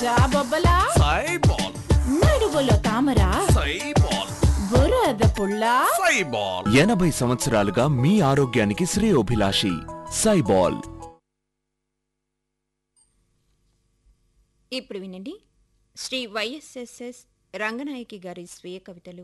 జాబొబ్బలా సైబాల్ నడువులో తామర సైబాల్ బురద పుల్ల సైబాల్ ఎనభై సంవత్సరాలుగా మీ ఆరోగ్యానికి శ్రేయోభిలాషి సైబాల్ ఇప్పుడు వినండి శ్రీ వైఎస్ఎస్ఎస్ రంగనాయకి గారి స్వీయ కవితలు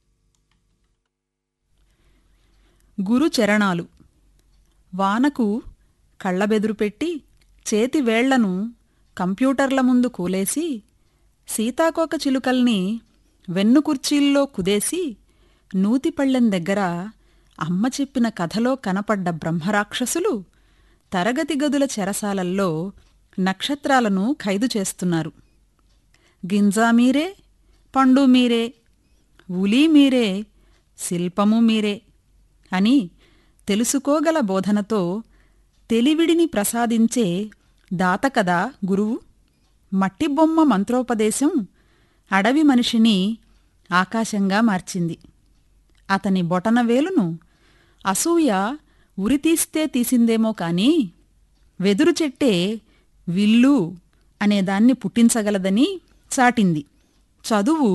గురు చరణాలు వానకు కళ్ళబెదురు పెట్టి చేతి వేళ్లను కంప్యూటర్ల ముందు కూలేసి సీతాకోక చిలుకల్ని వెన్ను కుర్చీల్లో కుదేసి నూతిపళ్ళెం దగ్గర అమ్మ చెప్పిన కథలో కనపడ్డ బ్రహ్మరాక్షసులు తరగతి గదుల చెరసాలల్లో నక్షత్రాలను ఖైదు చేస్తున్నారు గింజా మీరే పండు మీరే ఉలి మీరే శిల్పము మీరే అని తెలుసుకోగల బోధనతో తెలివిడిని ప్రసాదించే దాత కదా గురువు మట్టిబొమ్మ మంత్రోపదేశం అడవి మనిషిని ఆకాశంగా మార్చింది అతని బొటనవేలును అసూయ ఉరితీస్తే తీసిందేమో కాని వెదురు చెట్టే విల్లు అనేదాన్ని పుట్టించగలదని చాటింది చదువు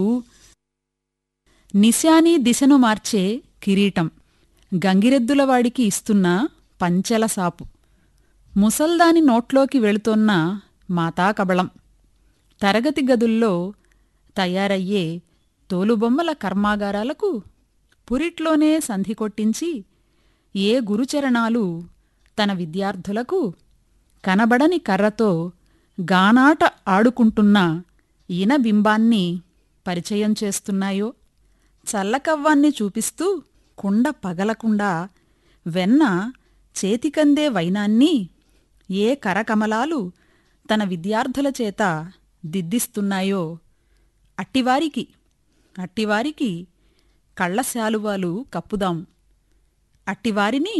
నిశాని దిశను మార్చే కిరీటం గంగిరెద్దులవాడికి ఇస్తున్న పంచెల సాపు ముసల్దాని నోట్లోకి వెళుతోన్న మాతాకబళం తరగతి గదుల్లో తయారయ్యే తోలుబొమ్మల కర్మాగారాలకు పురిట్లోనే సంధి కొట్టించి ఏ గురుచరణాలు తన విద్యార్థులకు కనబడని కర్రతో గానాట ఆడుకుంటున్న ఈనబింబాన్ని పరిచయం చేస్తున్నాయో చల్లకవ్వాన్ని చూపిస్తూ కుండ పగలకుండా వెన్న చేతికందే వైనాన్ని ఏ కరకమలాలు తన విద్యార్థుల చేత దిద్దిస్తున్నాయో అట్టివారికి అట్టివారికి కళ్ళశాలువాలు కప్పుదాం అట్టివారిని